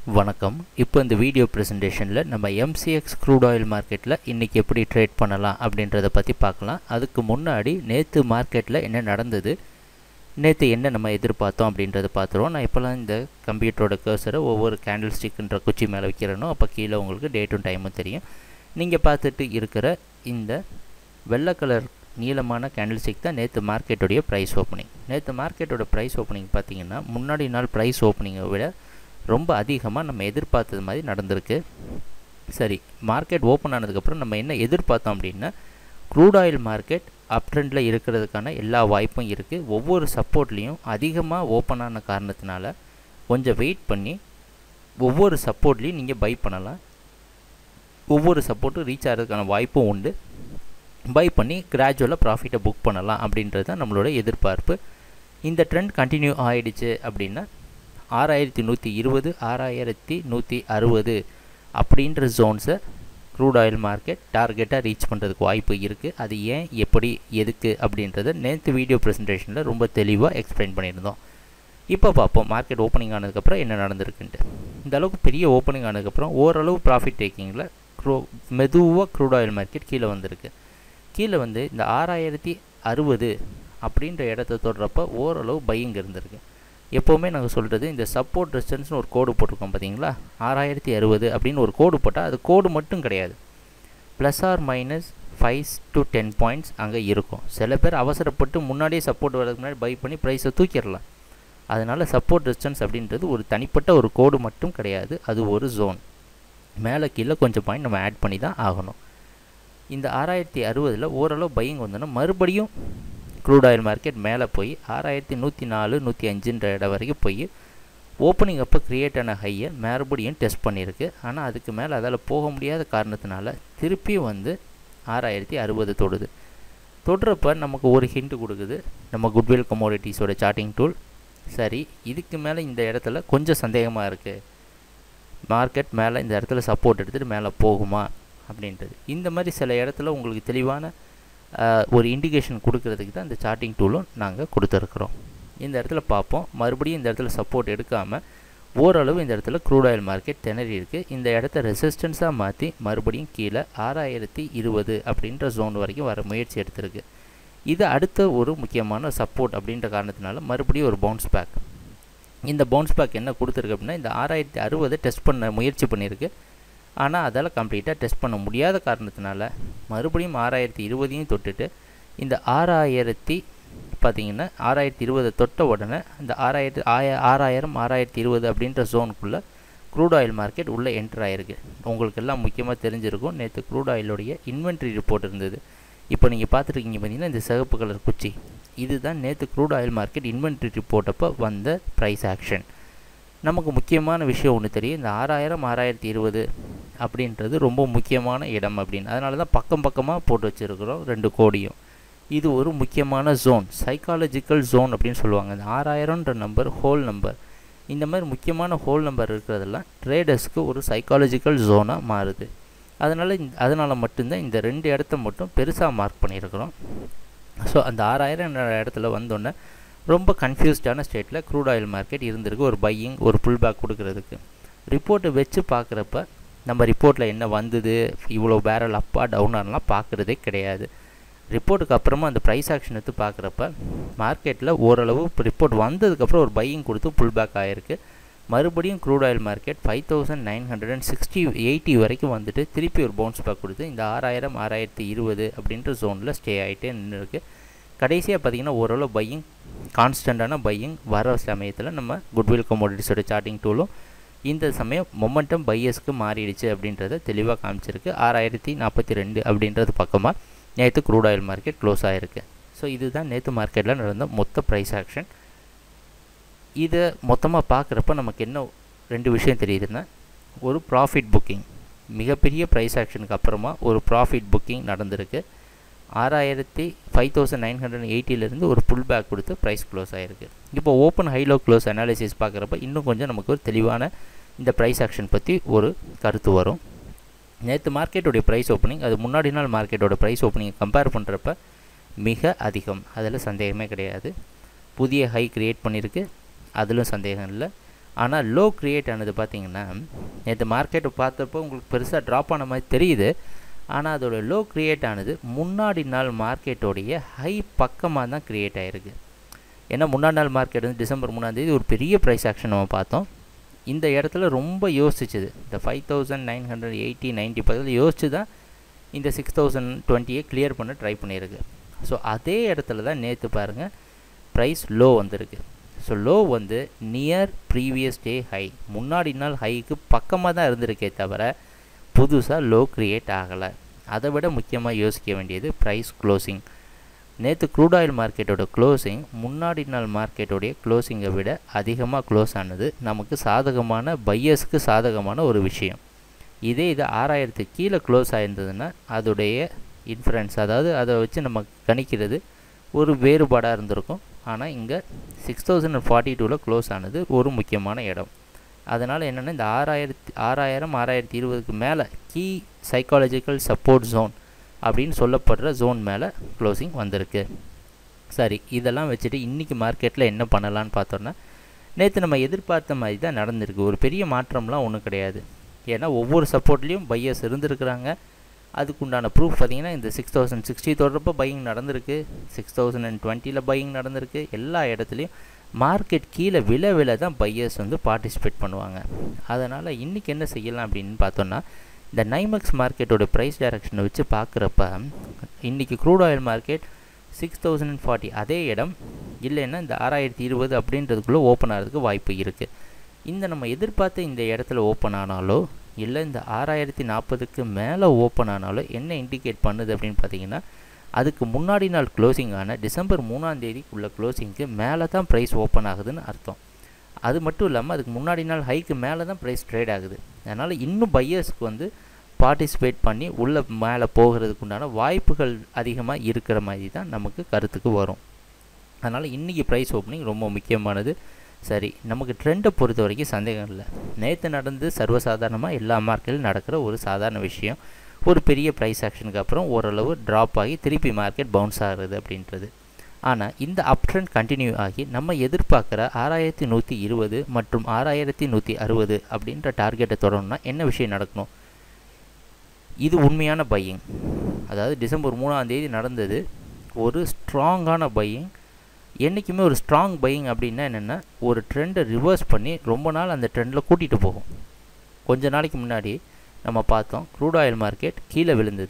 வணக்கம் இப்போ இந்த வீடியோ ப்ரெசன்டேஷனில் நம்ம எம்சிஎக்ஸ் க்ரூட் ஆயில் மார்க்கெட்டில் இன்றைக்கி எப்படி ட்ரேட் பண்ணலாம் அப்படின்றத பற்றி பார்க்கலாம் அதுக்கு முன்னாடி நேற்று மார்க்கெட்டில் என்ன நடந்தது நேற்று என்ன நம்ம எதிர்பார்த்தோம் அப்படின்றத பார்த்துருவோம் நான் இப்போலாம் இந்த கம்ப்யூட்டரோட கர்சரை ஒவ்வொரு கேண்டில் ஸ்டிக்குன்ற குச்சி மேலே வைக்கிறேனோ அப்போ கீழே உங்களுக்கு டேட்டும் டைமும் தெரியும் நீங்கள் பார்த்துட்டு இருக்கிற இந்த வெள்ளை கலர் நீளமான கேண்டில் ஸ்டிக் தான் நேற்று மார்க்கெட்டுடைய ப்ரைஸ் ஓப்பனிங் நேற்று மார்க்கெட்டோட ப்ரைஸ் ஓப்பனிங் பார்த்தீங்கன்னா முன்னாடி நாள் ப்ரைஸ் ஓப்பனிங்கை விட ரொம்ப அதிகமாக நம்ம எதிர்பார்த்தது மாதிரி நடந்திருக்கு சரி மார்க்கெட் ஓப்பன் ஆனதுக்கப்புறம் நம்ம என்ன எதிர்பார்த்தோம் அப்படின்னா க்ரூட் ஆயில் மார்க்கெட் அப் ட்ரெண்டில் இருக்கிறதுக்கான எல்லா வாய்ப்பும் இருக்குது ஒவ்வொரு சப்போர்ட்லேயும் அதிகமாக ஓப்பன் ஆன காரணத்தினால கொஞ்சம் வெயிட் பண்ணி ஒவ்வொரு சப்போர்ட்லேயும் நீங்கள் பை பண்ணலாம் ஒவ்வொரு சப்போர்ட்டும் ரீச் ஆகிறதுக்கான வாய்ப்பும் உண்டு பை பண்ணி கிராஜுவலாக ப்ராஃபிட்டை புக் பண்ணலாம் அப்படின்றது தான் நம்மளோட எதிர்பார்ப்பு இந்த ட்ரெண்ட் கண்டினியூ ஆகிடுச்சு அப்படின்னா ஆறாயிரத்தி நூற்றி இருபது ஆறாயிரத்தி நூற்றி அறுபது அப்படின்ற ஜோன்ஸை க்ரூட் ஆயில் மார்க்கெட் டார்கெட்டாக ரீச் பண்ணுறதுக்கு வாய்ப்பு இருக்குது அது ஏன் எப்படி எதுக்கு அப்படின்றத நேற்று வீடியோ ப்ரெசன்டேஷனில் ரொம்ப தெளிவாக எக்ஸ்பிளைன் பண்ணியிருந்தோம் இப்போ பார்ப்போம் மார்க்கெட் ஓப்பனிங் ஆனதுக்கப்புறம் என்ன நடந்திருக்குன்ட்டு இந்த அளவுக்கு பெரிய ஓப்பனிங் ஆனதுக்கப்புறம் ஓரளவு ப்ராஃபிட் டேக்கிங்கில் க்ரூ மெதுவாக க்ரூட் ஆயில் மார்க்கெட் கீழே வந்திருக்கு கீழே வந்து இந்த ஆறாயிரத்தி அறுபது அப்படின்ற இடத்த தொடுறப்ப ஓரளவு பையிங் இருந்திருக்கு எப்போவுமே நாங்கள் சொல்கிறது இந்த சப்போர்ட் ரெசிஸ்டன்ஸ்னு ஒரு கோடு போட்டிருக்கோம் பார்த்தீங்களா ஆறாயிரத்தி அறுபது அப்படின்னு ஒரு கோடு போட்டால் அது கோடு மட்டும் கிடையாது plus or minus five to ten points அங்கே இருக்கும் சில பேர் அவசரப்பட்டு முன்னாடியே சப்போர்ட் வரதுக்கு முன்னாடி பை பண்ணி ப்ரைஸை தூக்கிடலாம் அதனால் சப்போர்ட் ரெசிஸ்டன்ஸ் அப்படின்றது ஒரு தனிப்பட்ட ஒரு கோடு மட்டும் கிடையாது அது ஒரு ஜோன் மேலே கீழே கொஞ்சம் பாயிண்ட் நம்ம ஆட் பண்ணி தான் ஆகணும் இந்த ஆறாயிரத்தி அறுபதில் ஓரளவு பையிங் வந்தோன்னா மறுபடியும் க்ரூட் ஆயில் மார்க்கெட் மேலே போய் ஆறாயிரத்தி நூற்றி நாலு நூற்றி அஞ்சுன்ற இடம் வரைக்கும் போய் ஓப்பனிங் அப்போ க்ரியேட் ஆன ஹையை மறுபடியும் டெஸ்ட் பண்ணியிருக்கு ஆனால் அதுக்கு மேலே அதால் போக முடியாத காரணத்தினால திருப்பியும் வந்து ஆறாயிரத்தி அறுபது தொடுது தொடுறப்ப நமக்கு ஒரு ஹிண்ட் கொடுக்குது நம்ம குட்வில் கமோடிட்டிஸோட சார்ட்டிங் டூல் சரி இதுக்கு மேலே இந்த இடத்துல கொஞ்சம் சந்தேகமாக இருக்குது மார்க்கெட் மேலே இந்த இடத்துல சப்போர்ட் எடுத்துகிட்டு மேலே போகுமா அப்படின்றது இந்த மாதிரி சில இடத்துல உங்களுக்கு தெளிவான ஒரு இண்டிகேஷன் கொடுக்கறதுக்கு தான் இந்த சார்ட்டிங் டூலும் நாங்கள் கொடுத்துருக்குறோம் இந்த இடத்துல பார்ப்போம் மறுபடியும் இந்த இடத்துல சப்போர்ட் எடுக்காமல் ஓரளவு இந்த இடத்துல க்ரூட் ஆயில் மார்க்கெட் திணறி இருக்குது இந்த இடத்த ரெசிஸ்டன்ஸாக மாற்றி மறுபடியும் கீழே ஆறாயிரத்தி இருபது அப்படின்ற ஜோன் வரைக்கும் வர முயற்சி எடுத்திருக்கு இது அடுத்த ஒரு முக்கியமான சப்போர்ட் அப்படின்ற காரணத்தினால மறுபடியும் ஒரு பவுன்ஸ் பேக் இந்த பவுன்ஸ் பேக் என்ன கொடுத்துருக்கு அப்படின்னா இந்த ஆறாயிரத்தி அறுபதை டெஸ்ட் பண்ண முயற்சி பண்ணியிருக்கு ஆனால் அதால் கம்ப்ளீட்டாக டெஸ்ட் பண்ண முடியாத காரணத்தினால மறுபடியும் ஆறாயிரத்தி இருபதையும் தொட்டுட்டு இந்த ஆறாயிரத்தி பார்த்திங்கன்னா ஆறாயிரத்தி இருபதை தொட்ட உடனே இந்த ஆறாயிரத்தி ஆய ஆறாயிரம் ஆறாயிரத்தி இருபது அப்படின்ற ஜோனுக்குள்ளே க்ரூட் ஆயில் மார்க்கெட் உள்ளே என்டர் ஆகிருக்கு உங்களுக்கு எல்லாம் முக்கியமாக தெரிஞ்சிருக்கும் நேற்று க்ரூட் ஆயிலுடைய இன்வென்ட்ரி ரிப்போர்ட் இருந்தது இப்போ நீங்கள் பார்த்துருக்கீங்க பார்த்தீங்கன்னா இந்த சிகப்பு கலர் குச்சி இதுதான் நேற்று crude oil market inventory report அப்போ வந்த ப்ரைஸ் ஆக்ஷன் நமக்கு முக்கியமான விஷயம் ஒன்று தெரியும் இந்த ஆறாயிரம் ஆறாயிரத்தி இருபது அப்படின்றது ரொம்ப முக்கியமான இடம் அப்படின்னு அதனால தான் பக்கம் பக்கமாக போட்டு வச்சுருக்குறோம் ரெண்டு கோடியும் இது ஒரு முக்கியமான ஜோன் சைக்காலஜிக்கல் ஜோன் அப்படின்னு சொல்லுவாங்க இந்த ஆறாயிரம்ன்ற நம்பர் ஹோல் நம்பர் இந்த மாதிரி முக்கியமான ஹோல் நம்பர் இருக்கிறதெல்லாம் ட்ரேடர்ஸ்க்கு ஒரு சைக்காலஜிக்கல் ஜோனாக மாறுது அதனால் அதனால் மட்டும்தான் இந்த ரெண்டு இடத்த மட்டும் பெருசாக மார்க் பண்ணியிருக்கிறோம் ஸோ அந்த ஆறாயிரம் இடத்துல வந்தோடனே ரொம்ப கன்ஃபியூஸ்டான ஸ்டேட்டில் க்ரூட் ஆயில் மார்க்கெட் இருந்திருக்கு ஒரு பையிங் ஒரு புல் பேக் கொடுக்கறதுக்கு ரிப்போர்ட்டை வச்சு பார்க்குறப்ப நம்ம ரிப்போர்ட்டில் என்ன வந்தது இவ்வளோ பேரல் அப்பா டவுன் ஆனலாம் பார்க்குறதே கிடையாது ரிப்போர்ட்டுக்கு அப்புறமா அந்த ப்ரைஸ் ஆக்ஷன் எடுத்து பார்க்குறப்ப மார்க்கெட்டில் ஓரளவு ரிப்போர்ட் வந்ததுக்கப்புறம் ஒரு பையிங் கொடுத்து புல் பேக் ஆகிருக்கு மறுபடியும் crude oil market five thousand nine hundred and sixty eighty வரைக்கும் வந்துட்டு திருப்பி ஒரு பவுன்ஸ் பேக் கொடுத்து இந்த ஆறாயிரம் ஆறாயிரத்தி இருபது அப்படின்ற ஜோனில் ஸ்டே ஆகிட்டே நின்று இருக்குது கடைசியாக பார்த்திங்கன்னா ஓரளவு பையிங் கான்ஸ்டண்ட்டான பையிங் வர சமயத்தில் நம்ம குட்வில் கமோடிட்டிஸோட சார்ட்டிங் டூலும் இந்த சமயம் மொமெண்டம் பையஸ்க்கு மாறிடுச்சு அப்படின்றத தெளிவாக காமிச்சிருக்கு ஆறாயிரத்தி நாற்பத்தி ரெண்டு அப்படின்றது பக்கமாக நேற்று க்ரூட் ஆயில் மார்க்கெட் க்ளோஸ் ஆகிருக்கு ஸோ இதுதான் நேற்று மார்க்கெட்டில் நடந்த மொத்த ப்ரைஸ் ஆக்ஷன் இதை மொத்தமாக பார்க்குறப்ப நமக்கு என்ன ரெண்டு விஷயம் தெரியுதுன்னா ஒரு ப்ராஃபிட் புக்கிங் மிகப்பெரிய ப்ரைஸ் ஆக்ஷனுக்கு அப்புறமா ஒரு ப்ராஃபிட் புக்கிங் நடந்திருக்கு ஆறாயிரத்தி ஃபைவ் தௌசண்ட் நைன் ஹண்ட்ரட் எயிட்டிலேருந்து ஒரு புல் பேக் கொடுத்து ப்ரைஸ் க்ளோஸ் ஆகிருக்கு இப்போ ஓப்பன் ஹைலோ க்ளோஸ் அனாலிசிஸ் பார்க்குறப்ப இன்னும் கொஞ்சம் நமக்கு ஒரு தெளிவான இந்த ப்ரைஸ் ஆக்ஷன் பற்றி ஒரு கருத்து வரும் நேற்று மார்க்கெட்டோடைய ப்ரைஸ் ஓப்பனிங் அது முன்னாடி நாள் மார்க்கெட்டோட ப்ரைஸ் ஓப்பனிங் கம்பேர் பண்ணுறப்ப மிக அதிகம் அதில் சந்தேகமே கிடையாது புதிய ஹை க்ரியேட் பண்ணியிருக்கு அதிலும் சந்தேகம் இல்லை ஆனால் லோ க்ரியேட் ஆனது பார்த்திங்கன்னா நேற்று மார்க்கெட்டை பார்த்தப்போ உங்களுக்கு பெருசாக ட்ராப் ஆன மாதிரி தெரியுது ஆனால் அதோட லோ க்ரியேட் ஆனது முன்னாடி நாள் மார்க்கெட்டோடைய ஹை பக்கமாக தான் க்ரியேட் ஆகிருக்கு ஏன்னா முன்னாடி நாள் மார்க்கெட் வந்து டிசம்பர் மூணாந்தேதி ஒரு பெரிய ப்ரைஸ் ஆக்ஷன் நம்ம பார்த்தோம் இந்த இடத்துல ரொம்ப யோசிச்சுது இந்த five thousand nine hundred eighty ninety பக்கத்தில் யோசிச்சு தான் இந்த சிக்ஸ் தௌசண்ட் டுவெண்ட்டியை கிளியர் பண்ண ட்ரை பண்ணியிருக்கு ஸோ அதே இடத்துல தான் நேற்று பாருங்கள் ப்ரைஸ் லோ வந்திருக்கு ஸோ லோ வந்து நியர் ப்ரீவியஸ் டே ஹை முன்னாடி நாள் ஹைக்கு பக்கமாக தான் இருந்திருக்கே தவிர புதுசாக லோ க்ரியேட் ஆகலை அதை விட முக்கியமாக யோசிக்க வேண்டியது ப்ரைஸ் க்ளோசிங் நேற்று க்ரூட் ஆயில் மார்க்கெட்டோட க்ளோசிங் முன்னாடி நாள் மார்க்கெட்டோடைய க்ளோசிங்கை விட அதிகமாக க்ளோஸ் ஆனது நமக்கு சாதகமான பையர்ஸ்க்கு சாதகமான ஒரு விஷயம் இதே இது ஆறாயிரத்துக்கு கீழே க்ளோஸ் ஆயிருந்ததுன்னா அதோடைய இன்ஃப்ளூயன்ஸ் அதாவது அதை வச்சு நம்ம கணிக்கிறது ஒரு வேறுபாடாக இருந்திருக்கும் ஆனால் இங்கே சிக்ஸ் தௌசண்ட் ஃபார்ட்டி டூவில் க்ளோஸ் ஆனது ஒரு முக்கியமான இடம் அதனால் என்னென்னா இந்த ஆறாயிரத்தி ஆறாயிரம் ஆறாயிரத்தி இருபதுக்கு மேலே கீ சைக்காலஜிக்கல் சப்போர்ட் ஜோன் அப்படின்னு சொல்லப்படுற ஜோன் மேலே க்ளோசிங் வந்திருக்கு சரி இதெல்லாம் வச்சுட்டு இன்றைக்கி மார்க்கெட்டில் என்ன பண்ணலான்னு பார்த்தோன்னா நேற்று நம்ம எதிர்பார்த்த மாதிரி தான் நடந்திருக்கு ஒரு பெரிய மாற்றம்லாம் ஒன்றும் கிடையாது ஏன்னா ஒவ்வொரு சப்போர்ட்லேயும் பையர்ஸ் இருந்திருக்கிறாங்க அதுக்குண்டான ப்ரூஃப் பார்த்திங்கன்னா இந்த சிக்ஸ் தௌசண்ட் சிக்ஸ்டி தொடர்ப்போ பையிங் நடந்திருக்கு சிக்ஸ் தௌசண்ட் அண்ட் டுவெண்ட்டியில் பையிங் நடந்திருக்கு எல்லா இடத்துலையும் மார்க்கெட் கீழே விலை விலை தான் பையர்ஸ் வந்து பார்ட்டிசிபேட் பண்ணுவாங்க அதனால் இன்றைக்கி என்ன செய்யலாம் அப்படின்னு பார்த்தோன்னா இந்த நைமக்ஸ் மார்க்கெட்டோட ப்ரைஸ் டைரக்ஷனை வச்சு பார்க்குறப்ப இன்றைக்கி crude oil market six thousand and forty அதே இடம் இல்லைன்னா இந்த ஆறாயிரத்தி இருபது அப்படின்றதுக்குள்ளே ஓப்பன் ஆகிறதுக்கு வாய்ப்பு இருக்குது இந்த நம்ம எதிர்பார்த்த இந்த இடத்துல ஓப்பன் ஆனாலோ இல்லை இந்த ஆறாயிரத்தி நாற்பதுக்கு மேலே ஓப்பன் ஆனாலோ என்ன இண்டிகேட் பண்ணுது அப்படின்னு பார்த்தீங்கன்னா அதுக்கு முன்னாடி நாள் க்ளோசிங் ஆன டிசம்பர் மூணாம் தேதி உள்ள க்ளோசிங்க்கு மேலே தான் ப்ரைஸ் ஓப்பன் ஆகுதுன்னு அர்த்தம் அது மட்டும் இல்லாமல் அதுக்கு முன்னாடி நாள் ஹைக்கு மேலே தான் ப்ரைஸ் ட்ரேட் ஆகுது அதனால் இன்னும் பையர்ஸ்க்கு வந்து பார்ட்டிசிபேட் பண்ணி உள்ளே மேலே போகிறதுக்கு உண்டான வாய்ப்புகள் அதிகமாக இருக்கிற மாதிரி தான் நமக்கு கருத்துக்கு வரும் அதனால் இன்றைக்கி ப்ரைஸ் ஓப்பனிங் ரொம்ப முக்கியமானது சரி நமக்கு ட்ரெண்டை பொறுத்த வரைக்கும் சந்தேகம் இல்லை நேற்று நடந்து சர்வசாதாரணமாக எல்லா மார்க்கெட்லையும் நடக்கிற ஒரு சாதாரண விஷயம் ஒரு பெரிய ப்ரைஸ் ஆக்ஷனுக்கு அப்புறம் ஓரளவு ட்ராப் ஆகி திருப்பி மார்க்கெட் பவுன்ஸ் ஆகுறது அப்படின்றது ஆனால் இந்த அப் ட்ரெண்ட் கண்டினியூ ஆகி நம்ம எதிர்பார்க்குற ஆறாயிரத்தி நூற்றி இருபது மற்றும் ஆறாயிரத்தி நூற்றி அறுபது அப்படின்ற டார்கெட்டை தொடரணும்னா என்ன விஷயம் நடக்கணும் இது உண்மையான பையிங் அதாவது டிசம்பர் மூணாம் தேதி நடந்தது ஒரு ஸ்ட்ராங்கான பையிங் என்றைக்குமே ஒரு ஸ்ட்ராங் பையிங் அப்படின்னா என்னென்னா ஒரு ட்ரெண்டை ரிவர்ஸ் பண்ணி ரொம்ப நாள் அந்த ட்ரெண்டில் கூட்டிகிட்டு போகும் கொஞ்ச நாளைக்கு முன்னாடி நம்ம பார்த்தோம் க்ரூட் ஆயில் மார்க்கெட் கீழே விழுந்தது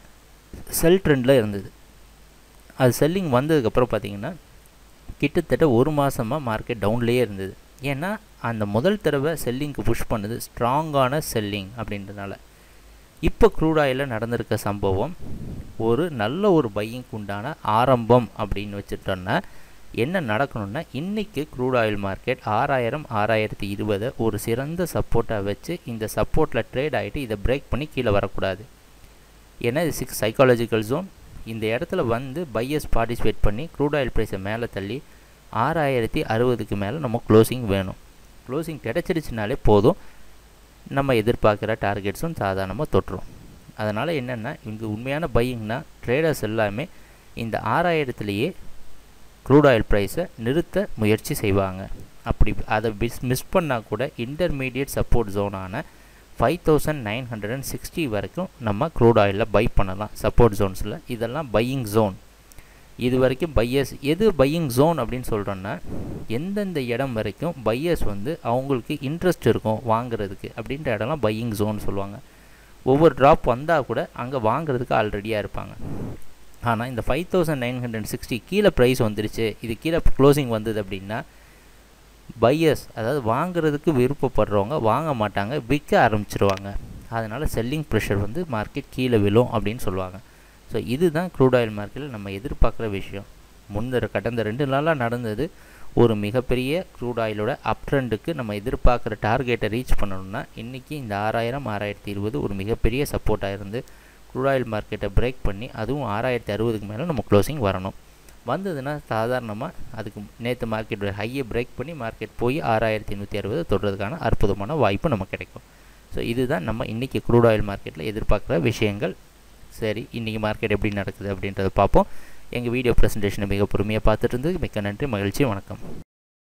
செல் ட்ரெண்டில் இருந்தது அது செல்லிங் வந்ததுக்கப்புறம் பார்த்திங்கன்னா கிட்டத்தட்ட ஒரு மாதமாக மார்க்கெட் டவுன்லேயே இருந்தது ஏன்னா அந்த முதல் தடவை செல்லிங்க்கு புஷ் பண்ணுது ஸ்ட்ராங்கான செல்லிங் அப்படின்றனால இப்போ க்ரூட் ஆயிலில் நடந்திருக்க சம்பவம் ஒரு நல்ல ஒரு பையிங்க்கு உண்டான ஆரம்பம் அப்படின்னு வச்சுட்டோன்னா என்ன நடக்கணும்னா இன்றைக்கி க்ரூட் ஆயில் மார்க்கெட் ஆறாயிரம் ஆறாயிரத்தி இருபதை ஒரு சிறந்த சப்போர்ட்டாக வச்சு இந்த சப்போர்ட்டில் ட்ரேட் ஆகிட்டு இதை பிரேக் பண்ணி கீழே வரக்கூடாது ஏன்னா இது சிக்ஸ் சைக்காலஜிக்கல் ஜோன் இந்த இடத்துல வந்து பையர்ஸ் பார்ட்டிசிபேட் பண்ணி க்ரூட் ஆயில் ப்ரைஸை மேலே தள்ளி ஆறாயிரத்தி அறுபதுக்கு மேலே நம்ம க்ளோசிங் வேணும் க்ளோசிங் கிடச்சிருச்சுனாலே போதும் நம்ம எதிர்பார்க்குற டார்கெட்ஸும் சாதாரணமாக தொட்டுரும் அதனால் என்னென்னா இங்கே உண்மையான பையிங்னா ட்ரேடர்ஸ் எல்லாமே இந்த ஆறாயிரத்துலேயே க்ரூட் ஆயில் ப்ரைஸை நிறுத்த முயற்சி செய்வாங்க அப்படி அதை மிஸ் மிஸ் பண்ணால் கூட இன்டர்மீடியட் சப்போர்ட் ஜோனான five thousand nine hundred and sixty வரைக்கும் நம்ம க்ரூட் ஆயிலில் பை பண்ணலாம் சப்போர்ட் ஜோன்ஸில் இதெல்லாம் பையிங் ஜோன் இது வரைக்கும் பையர்ஸ் எது பையிங் ஜோன் அப்படின்னு சொல்கிறோன்னா எந்தெந்த இடம் வரைக்கும் பையர்ஸ் வந்து அவங்களுக்கு இன்ட்ரெஸ்ட் இருக்கும் வாங்குறதுக்கு அப்படின்ற இடம்லாம் பையிங் ஜோன் சொல்லுவாங்க ஒவ்வொரு ட்ராப் வந்தால் கூட அங்கே வாங்குறதுக்கு ஆல்ரெடியாக இருப்பாங்க ஆனால் இந்த five thousand nine hundred sixty கீழே ப்ரைஸ் வந்துருச்சு இது கீழே க்ளோசிங் வந்தது அப்படின்னா பையர்ஸ் அதாவது வாங்குறதுக்கு விருப்பப்படுறவங்க வாங்க மாட்டாங்க விற்க ஆரம்பிச்சிருவாங்க அதனால் செல்லிங் ப்ரெஷர் வந்து மார்க்கெட் கீழே விழும் அப்படின்னு சொல்லுவாங்க ஸோ இதுதான் க்ரூட் ஆயில் மார்க்கெட்டில் நம்ம எதிர்பார்க்குற விஷயம் முந்திர கடந்த ரெண்டு நாளாக நடந்தது ஒரு மிகப்பெரிய க்ரூட் ஆயிலோட அப் ட்ரெண்டுக்கு நம்ம எதிர்பார்க்குற டார்கெட்டை ரீச் பண்ணணும்னா இன்றைக்கி இந்த ஆறாயிரம் ஆறாயிரத்தி இருபது ஒரு மிகப்பெரிய சப்போர்ட்டாக இருந்து க்ரூட் ஆயில் மார்க்கெட்டை பிரேக் பண்ணி அதுவும் ஆறாயிரத்தி அறுபதுக்கு மேலே நம்ம க்ளோசிங் வரணும் வந்ததுன்னா சாதாரணமாக அதுக்கு நேற்று மார்க்கெட்டோட ஹையை பிரேக் பண்ணி மார்க்கெட் போய் ஆறாயிரத்தி நூற்றி அறுபது தொடுறதுக்கான அற்புதமான வாய்ப்பு நமக்கு கிடைக்கும் ஸோ இதுதான் நம்ம இன்றைக்கி க்ரூட் ஆயில் மார்க்கெட்டில் எதிர்பார்க்குற விஷயங்கள் சரி இன்றைக்கி மார்க்கெட் எப்படி நடக்குது அப்படின்றத பார்ப்போம் எங்கள் வீடியோ ப்ரெசன்டேஷனை மிக பொறுமையாக பார்த்துட்டு இருந்தது மிக்க நன்றி மகிழ்ச்சி வணக்கம்